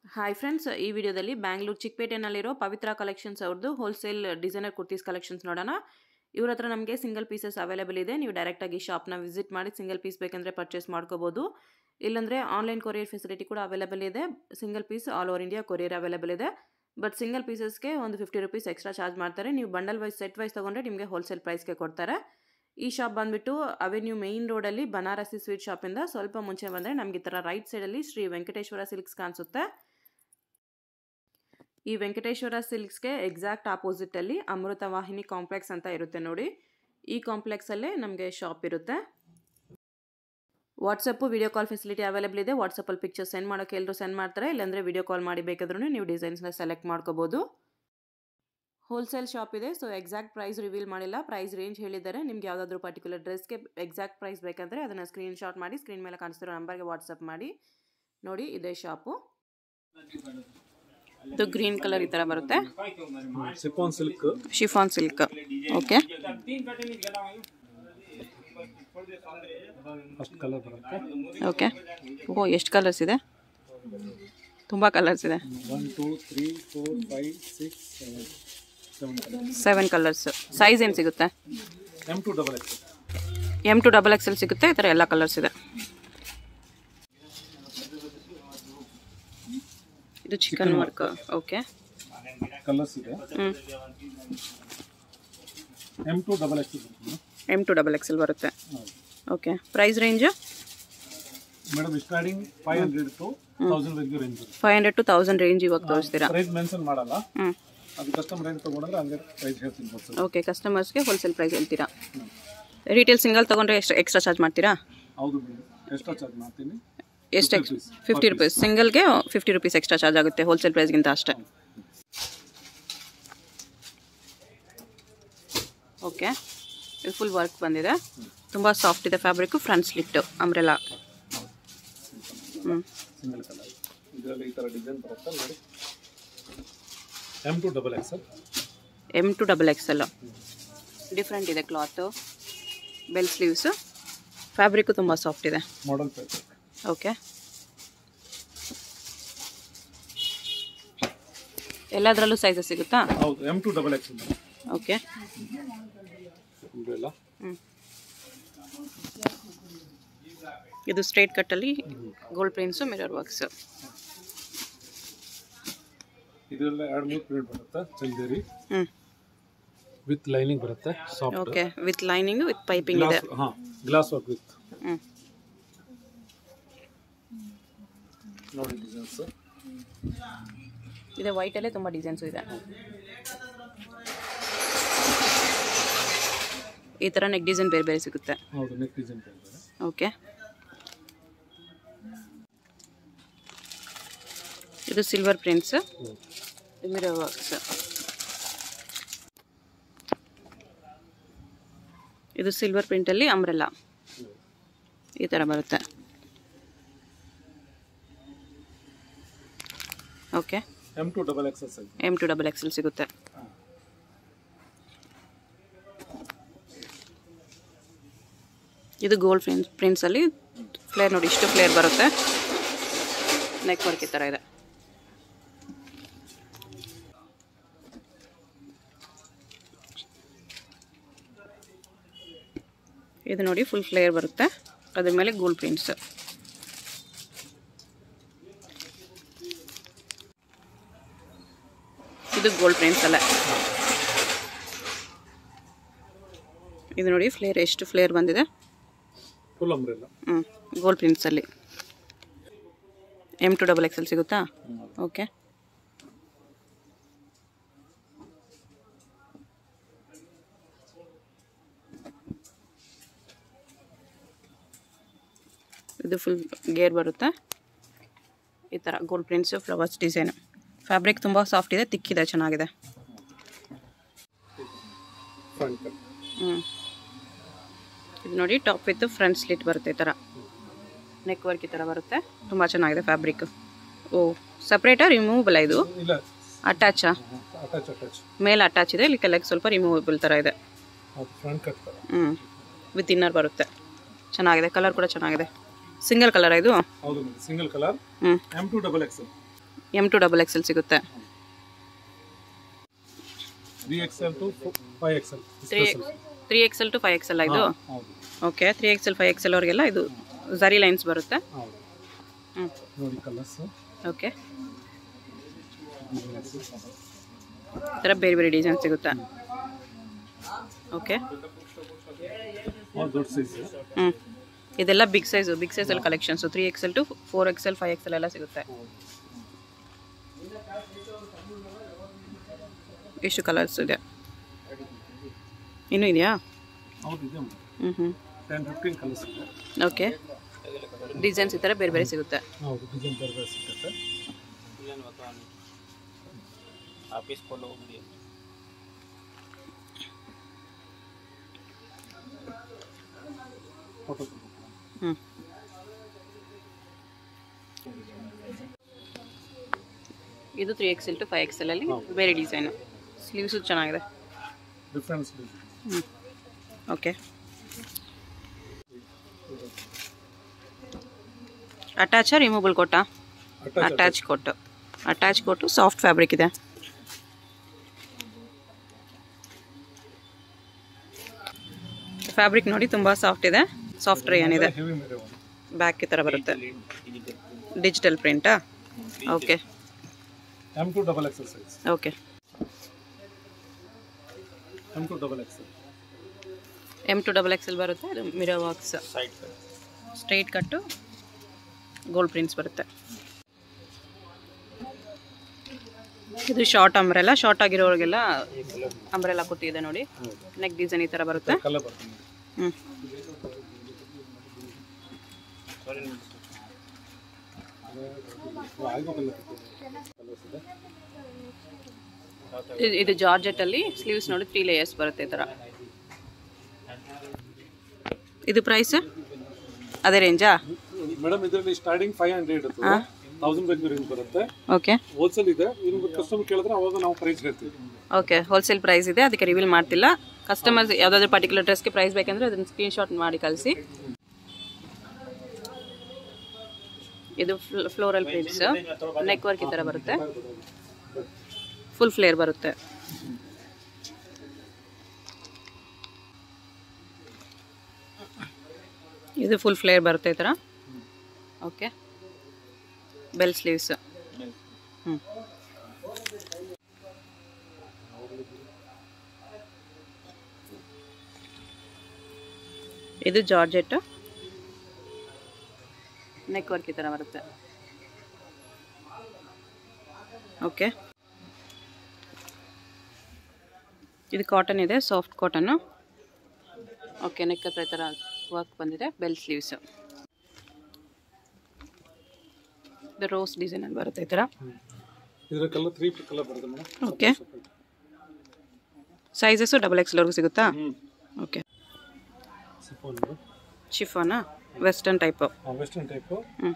hi friends ಈ ವಿಡಿಯೋದಲ್ಲಿ ಬ್ಯಾಂಗ್ಳೂರು ಚಿಕ್ಕಪೇಟೆನಲ್ಲಿರೋ ಪವಿತ್ರ ಕಲೆಕ್ಷನ್ಸ್ ಅವ್ರದ್ದು ಹೋಲ್ಸೇಲ್ ಡಿಸೈನರ್ ಕುರ್ತೀಸ್ ಕಲೆಕ್ಷನ್ಸ್ ನೋಡೋಣ ಇವ್ರ ಹತ್ರ ನಮಗೆ ಸಿಂಗಲ್ ಪೀಸಸ್ ಅವೈಲೇಬಲ್ ಇದೆ ನೀವು ಡೈರೆಕ್ಟಾಗಿ ಶಾಪ್ನ ವಿಸಿಟ್ ಮಾಡಿ ಸಿಂಗಲ್ ಪೀಸ್ ಬೇಕಂದರೆ ಪರ್ಚೇಸ್ ಮಾಡ್ಕೋಬೋದು ಇಲ್ಲಾಂದರೆ ಆನ್ಲೈನ್ ಕೊರಿಯರ್ ಫೆಸಿಲಿಟಿ ಕೂಡ ಅವೈಲೇಬಲ್ ಇದೆ single piece all over India courier available ಇದೆ ಬಟ್ ಸಿಂಗಲ್ ಪೀಸಸ್ಗೆ ಒಂದು ಫಿಫ್ಟಿ ರುಪೀಸ್ ಎಕ್ಸ್ಟ್ರಾ ಚಾರ್ಜ್ ಮಾಡ್ತಾರೆ ನೀವು ಬಂಡಲ್ ವೈಸ್ ಸೆಟ್ ವೈಸ್ ತೊಗೊಂಡ್ರೆ ನಿಮಗೆ ಹೋಲ್ಸೇಲ್ ಪ್ರೈಸ್ಗೆ ಕೊಡ್ತಾರೆ ಈ ಶಾಪ್ ಬಂದುಬಿಟ್ಟು ಅವೆನ್ಯೂ ಮೇಯ್ನ್ ರೋಡಲ್ಲಿ ಬನಾರಸಿ ಸ್ವೀಟ್ ಶಾಪಿಂದ ಸ್ವಲ್ಪ ಮುಂಚೆ ಬಂದರೆ ನಮಗೆ ಈ ಥರ ರೈಟ್ ಸೈಡಲ್ಲಿ ಶ್ರೀ ವೆಂಕಟೇಶ್ವರ ಸಿಲ್ಕ್ಸ್ ಕಾಣಿಸುತ್ತೆ ಈ ವೆಂಕಟೇಶ್ವರ ಸಿಲ್ಕ್ಸ್ಗೆ ಎಕ್ಸಾಕ್ಟ್ ಆಪೋಸಿಟಲ್ಲಿ ಅಮೃತ ವಾಹಿನಿ ಕಾಂಪ್ಲೆಕ್ಸ್ ಅಂತ ಇರುತ್ತೆ ನೋಡಿ ಈ ಕಾಂಪ್ಲೆಕ್ಸಲ್ಲೇ ನಮಗೆ ಶಾಪ್ ಇರುತ್ತೆ WhatsApp video call facility available ಇದೆ ವಾಟ್ಸಪ್ಪಲ್ಲಿ ಪಿಕ್ಚರ್ ಸೆಂಡ್ ಮಾಡೋಕ್ಕೆ ಎಲ್ಲರೂ ಸೆಂಡ್ ಮಾಡ್ತಾರೆ ಇಲ್ಲಾಂದರೆ ವಿಡಿಯೋ ಕಾಲ್ ಮಾಡಿ ಬೇಕಾದ್ರೂ ನೀವು ಡಿಸೈನ್ಸ್ನ ಸೆಲೆಕ್ಟ್ ಮಾಡ್ಕೋಬೋದು ಹೋಲ್ಸೇಲ್ ಶಾಪ್ ಇದೆ ಸೊ ಎಕ್ಸಾಕ್ಟ್ ಪ್ರೈಸ್ ರಿವೀಲ್ ಮಾಡಿಲ್ಲ ಪ್ರೈಸ್ ರೇಂಜ್ ಹೇಳಿದ್ದಾರೆ ನಿಮ್ಗೆ ಯಾವುದಾದ್ರೂ ಪರ್ಟಿಕ್ಯುಲರ್ ಡ್ರೆಸ್ಗೆ ಎಕ್ಸಾಕ್ಟ್ ಪ್ರೈಸ್ ಬೇಕಂದರೆ ಅದನ್ನು ಸ್ಕ್ರೀನ್ ಶಾಟ್ ಮಾಡಿ ಸ್ಕ್ರೀನ್ ಮೇಲೆ ಕಾಣಿಸ್ತಿರೋ ನಂಬರ್ಗೆ ವಾಟ್ಸಪ್ ಮಾಡಿ ನೋಡಿ ಇದೇ ಶಾಪು ಇದು ಗ್ರೀನ್ ಕಲರ್ ಈ ಥರ ಬರುತ್ತೆ chiffon silk chiffon silk okay first colour ಬರುತ್ತೆ ಓಕೆ ಓ ಎಷ್ಟು ಕಲರ್ಸ್ ಇದೆ ತುಂಬ ಕಲರ್ಸ್ ಇದೆ one two three four five six seven seven colour seven colours size ಏನು ಸಿಗುತ್ತೆ M to double X M to double XL ಸಿಗುತ್ತೆ ಈ ಥರ ಎಲ್ಲ ಕಲರ್ಸ್ ಇದೆ ಇದು ಚಿಕನ್ ವರ್ಕ್ ಓಕೆ ಕಲರ್ಸ್ ಇದೆ ಹ್ಞೂ ಎಮ್ ಟು ಡಬಲ್ ಎಕ್ಸ್ ಬರುತ್ತೆ ಎಮ್ ಟು ಡಬಲ್ ಎಕ್ಸೆಲ್ ಬರುತ್ತೆ okay price range madam starting five hundred to thousand ವರೆಗೂ ರೇಂಜ್ ಬರುತ್ತೆ five hundred to thousand range ಇವಾಗ ತೋರಿಸ್ತೀರಾ ಪ್ರೈಸ್ ಮೆನ್ಷನ್ ಮಾಡಲ್ಲ ಹ್ಞೂ ಅದು ಕಸ್ಟಮರ್ ಏನು ತೊಗೊಂಡ್ರೆ ಹಂಗೆ ಪ್ರೈಸ್ ಹೇಳ್ತೀನಿ ಬರ್ತಾರೆ ಓಕೆ ಕಸ್ಟಮರ್ಸ್ಗೆ ಹೋಲ್ಸೇಲ್ ಪ್ರೈಸ್ ಹೇಳ್ತೀರಾ ರಿಟೇಲ್ ಸಿಂಗಲ್ ತೊಗೊಂಡ್ರೆ ಎಷ್ಟು ಎಕ್ಸ್ಟ್ರಾ ಚಾರ್ಜ್ ಮಾಡ್ತೀರಾ ಹೌದು ಎಕ್ಸ್ಟ್ರಾ ಚಾರ್ಜ್ ಮಾಡ್ತೀನಿ ಎಷ್ಟು ಎಕ್ಸ್ ಫಿಫ್ಟಿ ರುಪೀಸ್ ಸಿಂಗಲ್ಗೆ ಫಿಫ್ಟಿ ರುಪೀಸ್ ಎಕ್ಸ್ಟ್ರಾ ಚಾರ್ಜ್ ಆಗುತ್ತೆ ಹೋಲ್ಸೇಲ್ ಪ್ರೈಸ್ಗಿಂತ ಅಷ್ಟೇ ಓಕೆ ಇದು ಫುಲ್ ವರ್ಕ್ ಬಂದಿದೆ ತುಂಬ ಸಾಫ್ಟ್ ಇದೆ ಫ್ಯಾಬ್ರಿಕ್ಕು ಫ್ರಂಟ್ ಸ್ಲಿಟ್ಟು ಅಂಬ್ರೆಲಾ ಹ್ಞೂ ಸಿಂಗಲ್ ಕಲರ್ ಇದರಲ್ಲಿ ಈ ಥರ ಡಿಸೈನ್ ಬರುತ್ತೆ ನೋಡಿ M to double X M to double X L different ಇದೆ ಕ್ಲಾತು ಬೆಲ್ ಸ್ಲೀವ್ಸು ಫ್ಯಾಬ್ರಿಕ್ಕು ತುಂಬ ಸಾಫ್ಟ್ ಇದೆ ಮಾಡಲ್ ಪ್ರೈಸ್ ಓಕೆ ಎಲ್ಲದರಲ್ಲೂ ಸೈಜಸ್ ಸಿಗುತ್ತಾ ಹೌದು M to double X okay ಎಲ್ಲ ಹ್ಞೂ ಇದು ಸ್ಟ್ರೇಟ್ ಕಟ್ಟಲ್ಲಿ ಗೋಲ್ಡ್ ಪ್ಲೇನ್ಸು ಮಿರರ್ ವರ್ಕ್ಸ್ ಇದರಲ್ಲಿ ಎರಡು ಮೂರು ಪ್ರಿಂಟ್ ಬರುತ್ತೆ ಚಂದೇರಿ ಹ್ಞೂ ವಿತ್ ಲೈನಿಂಗ್ ಬರುತ್ತೆ soft okay with lining with piping ಇದೆ ಗ್ಲಾಸ್ ಹಾಂ ಗ್ಲಾಸ್ ವರ್ಕ್ ವಿತ್ ಹ್ಞೂ ನೋಡಿ ಡಿಸೈನ್ಸ್ ಇದೆ ವೈಟಲ್ಲೇ ತುಂಬ ಡಿಸೈನ್ಸು ಇದೆ ಈ ಥರ ನೆಕ್ ಡಿಸೈನ್ ಬೇರೆ ಬೇರೆ ಸಿಗುತ್ತೆ ಹೌದು ನೆಕ್ ಡಿಸೈನ್ ಕೇಳಿದ್ದಾರೆ ಓಕೆ ಇದು ಸಿಲ್ವರ್ ಪ್ರಿಂಟ್ಸ್ ಮಿರರ್ ವರ್ಕ್ಸ್ ಇದು ಸಿಲ್ವರ್ ಪ್ರಿಂಟಲ್ಲಿ ಅಂಬ್ರೆಲ್ಲ ಈ ಥರ ಬರುತ್ತೆ okay M to double X size M to double XL ಸಿಗುತ್ತೆ ಇದು ಗೋಲ್ಡ್ ಪ್ರಿಂಟ್ ಪ್ರಿಂಟ್ಸಲ್ಲಿ ಫ್ಲೇರ್ ನೋಡಿ ಇಷ್ಟು ಫ್ಲೇರ್ ಬರುತ್ತೆ ನೆಕ್ ವರ್ಕ್ ಈ ಥರ ಇದೆ ಇದು ನೋಡಿ ಫುಲ್ ಫ್ಲೇರ್ ಬರುತ್ತೆ ಅದ್ರ ಮೇಲೆ ಗೋಲ್ಡ್ ಪ್ರಿಂಟ್ಸ್ ಇದು ಗೋಲ್ಡ್ ಪ್ರಿಂಟ್ಸ್ ಅಲ್ಲ ಇದು ನೋಡಿ ಫ್ಲೇರ್ ಎಷ್ಟು ಫ್ಲೇರ್ ಬಂದಿದೆ ಫುಲ್ ಅಂಬ್ರೆಲ್ಲ ಹ್ಞೂ ಗೋಲ್ಡ್ ಪ್ರಿಂಟ್ಸಲ್ಲಿ ಎಮ್ ಟು ಡಬಲ್ ಎಕ್ಸೆಲ್ ಸಿಗುತ್ತಾ ಓಕೆ ಇದು ಫುಲ್ ಗೇರ್ ಬರುತ್ತೆ ಈ ಥರ gold prints flowers design fabric ತುಂಬ ಸಾಫ್ಟ್ ಇದೆ ತಿಕ್ಕಿದೆ ಚೆನ್ನಾಗಿದೆ ಫ್ರಂಟ್ ಹ್ಞೂ ಇದು ನೋಡಿ ಟಾಪ್ ವಿತ್ ಫ್ರಂಟ್ ಸ್ಲಿಟ್ ಬರುತ್ತೆ ಈ ಥರ ನೆಕ್ ವರ್ಕ್ ಈ ಥರ ಬರುತ್ತೆ ತುಂಬ ಚೆನ್ನಾಗಿದೆ ಫ್ಯಾಬ್ರಿಕ್ ಓ ಸಪ್ರೇಟಾ ರಿಮೂವಬಲ್ ಇದು ಇಲ್ಲ ಅಟ್ಯಾಚಾ ಅಟ್ಯಾಚ್ ಅಟ್ಯಾಚ್ ಮೇಲೆ ಅಟ್ಯಾಚ್ ಇದೆ ಇಲ್ಲಿ ಕೆಳಗೆ ಸ್ವಲ್ಪ ರಿಮೂವಬಲ್ ಥರ ಇದೆ ಅದು ಫ್ರಂಟ್ ಕಟ್ ಥರ ಹ್ಞೂ ವಿತ್ ಇನ್ನರ್ ಬರುತ್ತೆ ಚೆನ್ನಾಗಿದೆ ಕಲರ್ ಕೂಡ ಚೆನ್ನಾಗಿದೆ ಸಿಂಗಲ್ ಕಲರ್ ಇದು ಹೌದು ಸಿಂಗಲ್ ಕಲರ್ ಹ್ಞೂ M to double X M to double XL ಸಿಗುತ್ತೆ three XL to five XL three three XL to five XL ಇದು ಹೌದು okay three XL five XL ಅವ್ರಿಗೆಲ್ಲ ಇದು ಝರಿ ಲೈನ್ಸ್ ಬರುತ್ತೆ ಹೌದು ಹ್ಞೂ ನೋಡಿ ಕಲರ್ಸ್ ಓಕೆ ಈ ಥರ ಬೇರೆ ಬೇರೆ ಡಿಸೈನ್ ಸಿಗುತ್ತೆ ಓಕೆ ದೊಡ್ಡ ಸೈಜ್ ಹ್ಞೂ ಇದೆಲ್ಲ ಬಿಗ್ ಸೈಜು ಬಿಗ್ ಸೈಜಲ್ಲಿ collections three XL to four XL five XL ಎಲ್ಲ ಸಿಗುತ್ತೆ ಎಷ್ಟು ಕಲರ್ಸ್ ಇದೆ ಇನ್ನೂ ಇದೆಯಾ ಹೌದು ಇದೆ ಹ್ಞೂ ಹ್ಞೂ ಟೆನ್ ಫಿಫ್ಟೀನ್ ಕಲರ್ಸ್ ಇದೆ ಓಕೆ ಡಿಸೈನ್ಸ್ ಈ ಥರ ಬೇರೆ ಬೇರೆ ಸಿಗುತ್ತೆ ಹೌದು ಡಿಸೈನ್ ಬೇರೆ ಬೇರೆ ಸಿಗುತ್ತೆ ಫೋಟೋ ಹ್ಞೂ ಇದು ತ್ರೀ ಎಕ್ಸೆಲ್ ಟು ಫೈವ್ ಎಕ್ಸೆಲಲ್ಲಿ ಬೇರೆ ಡಿಸೈನು ಸ್ಲೀವ್ಸು ಚೆನ್ನಾಗಿದೆ ಡಿಫ್ರೆನ್ಸ್ ಹ್ಞೂ ಓಕೆ ಅಟ್ಯಾಚಾ ರಿಮೂವಬಲ್ ಕೊಟ್ಟಾ ಅಟ್ಯಾಚ್ ಅಟ್ಯಾಚ್ ಕೊಟ್ಟು ಅಟ್ಯಾಚ್ ಕೊಟ್ಟು ಸಾಫ್ಟ್ ಫ್ಯಾಬ್ರಿಕ್ ಇದೆ ಫ್ಯಾಬ್ರಿಕ್ ನೋಡಿ ತುಂಬ ಸಾಫ್ಟ್ ಇದೆ ಸಾಫ್ಟ್ ರೇಯನ್ ಇದೆ ಹೆವಿ ಮೇರೆ ಒಂದು ಬ್ಯಾಕ್ ಈ ಥರ ಬರುತ್ತೆ ಡಿಜಿಟಲ್ ಪ್ರಿಂಟಾ okay M to double XL size okay M to double XL M to double XL ಬರುತ್ತೆ ಅದು mirror box straight cut gold prints ಬರುತ್ತೆ ಇದು ಶಾರ್ಟ್ ಅಂಬ್ರೆಲ್ಲ ಶಾರ್ಟ್ ಆಗಿರೋರಿಗೆಲ್ಲ ಅಂಬ್ರೆಲ್ಲ ಕೊಟ್ಟಿದೆ ನೋಡಿ ನೆಕ್ ಡಿಸೈನ್ ಈ ಥರ ಬರುತ್ತೆ ಕಲರ್ ಬರ್ತದೆ ಹ್ಞೂ ಆಯ್ತು ಕಲರ್ ಕಲರ್ಸ್ ಇದೆ ಇದು- ಇದು ಜಾರ್ಜೆಟಲ್ಲಿ ಸ್ಲೀವ್ಸ್ ನೋಡಿ ತ್ರೀ ಲೇಯರ್ಸ್ ಬರುತ್ತೆ ಈ ಥರ ಇದು ಪ್ರೈಸ್ ಅದೇ ರೇಂಜಾ ಮೇಡಮ್ ಇದರಲ್ಲಿ ಸ್ಟಾರ್ಟಿಂಗ್ ಫೈವ್ ಹಂಡ್ರೆಡ್ ತೌಸಂಡ್ ಬೇಕು ರೇಂಜ್ ಬರುತ್ತೆ ಓಕೆ ಹೋಲ್ಸೇಲ್ ಇದೆ ನಿಮ್ಗೆ ಕಸ್ಟಮರ್ ಕೇಳಿದ್ರೆ ಅವಾಗ ನಾವು ಪ್ರೈಸ್ ಹೇಳ್ತೀವಿ ಓಕೆ ಹೋಲ್ಸೇಲ್ ಪ್ರೈಸ್ ಇದೆ ಅದಕ್ಕೆ ರಿವೀಲ್ ಮಾಡ್ತಿಲ್ಲ ಕಸ್ಟಮರ್ಸ್ ಯಾವುದಾದ್ರೂ ಪರ್ಟಿಕ್ಯುಲರ್ ಡ್ರೆಸ್ಗೆ ಪ್ರೈಸ್ ಬೇಕಂದ್ರೆ ಅದನ್ನು ಸ್ಕ್ರೀನ್ಶಾಟ್ ಮಾಡಿ ಕಳಿಸಿ ಇದು ಫ್ಲೋರಲ್ ಪ್ರಿಂಟ್ಸ್ ನೆಕ್ ವರ್ಕ್ ಈ ಥರ ಬರುತ್ತೆ ಫುಲ್ ಫ್ಲೇರ್ ಬರುತ್ತೆ ಇದು ಫುಲ್ ಫ್ಲೇರ್ ಬರುತ್ತೆ ಈ ಥರ ಓಕೆ ಬೆಲ್ ಸ್ಲೀವ್ಸ್ ಹ್ಞೂ ಇದು ಜಾರ್ಜೆಟ್ ನೆಕ್ ವರ್ಕ್ ಈ ಥರ ಬರುತ್ತೆ ಓಕೆ ಇದು ಕಾಟನ್ ಇದೆ ಸಾಫ್ಟ್ ಕಾಟನ್ನು ಓಕೆ ನೆಕ್ ಹತ್ರ ಈ ಥರ ವರ್ಕ್ ಬಂದಿದೆ ಬೆಲ್ ಸ್ಲೀವ್ಸು ಇದು ರೋಸ್ ಡಿಸೈನಲ್ಲಿ ಬರುತ್ತೆ ಈ ಥರ ಇದರ ಕಲರ್ ತ್ರೀ ಕಲರ್ ಬರುತ್ತೆ ಮೇಡಮ್ ಓಕೆ ಸೈಜಸ್ಸು ಡಬಲ್ ಎಕ್ಸ್ವರೆಗೂ ಸಿಗುತ್ತಾ ಹ್ಞೂ ಓಕೆ ಸಿಫೋನ್ ಶಿಫಾನಾ ವೆಸ್ಟರ್ನ್ ಟೈಪು ವೆಸ್ಟರ್ನ್ ಟೈಪು ಹ್ಞೂ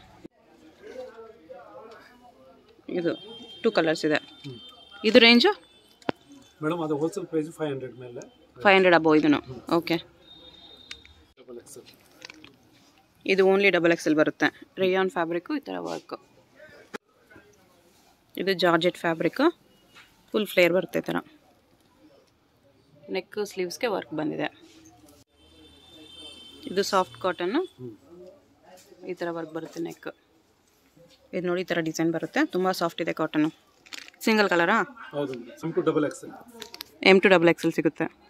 ಇದು ಟೂ ಕಲರ್ಸ್ ಇದೆ ಇದು ರೇಂಜು ಮೇಡಮ್ ಅದು ಹೋಲ್ಸೇಲ್ ಪ್ರೈಸ್ ಫೈವ್ ಹಂಡ್ರೆಡ್ ಮೇಲೆ ಫೈವ್ ಹಂಡ್ರೆಡ್ ಅಬೋ ಇದನ್ನು ಓಕೆ ಡಬಲ್ ಎಕ್ಸೆಲ್ ಇದು ಓನ್ಲಿ ಡಬಲ್ ಎಕ್ಸೆಲ್ ಬರುತ್ತೆ ರೇಯಾನ್ ಫ್ಯಾಬ್ರಿಕ್ಕು ಈ ಥರ ವರ್ಕು ಇದು ಜಾರ್ಜೆಟ್ ಫ್ಯಾಬ್ರಿಕ್ಕು ಫುಲ್ ಫ್ಲೇರ್ ಬರುತ್ತೆ ಈ ಥರ ನೆಕ್ ಸ್ಲೀವ್ಸ್ಗೆ ವರ್ಕ್ ಬಂದಿದೆ ಇದು ಸಾಫ್ಟ್ ಕಾಟನ್ನು ಈ ಥರ ವರ್ಕ್ ಬರುತ್ತೆ ನೆಕ್ ಇದು ನೋಡಿ ಈ ಥರ ಡಿಸೈನ್ ಬರುತ್ತೆ ತುಂಬ ಸಾಫ್ಟ್ ಇದೆ ಕಾಟನ್ನು ಸಿಂಗಲ್ ಕಲರಾ ಹೌದು madam to double XL M to double XL ಸಿಗುತ್ತೆ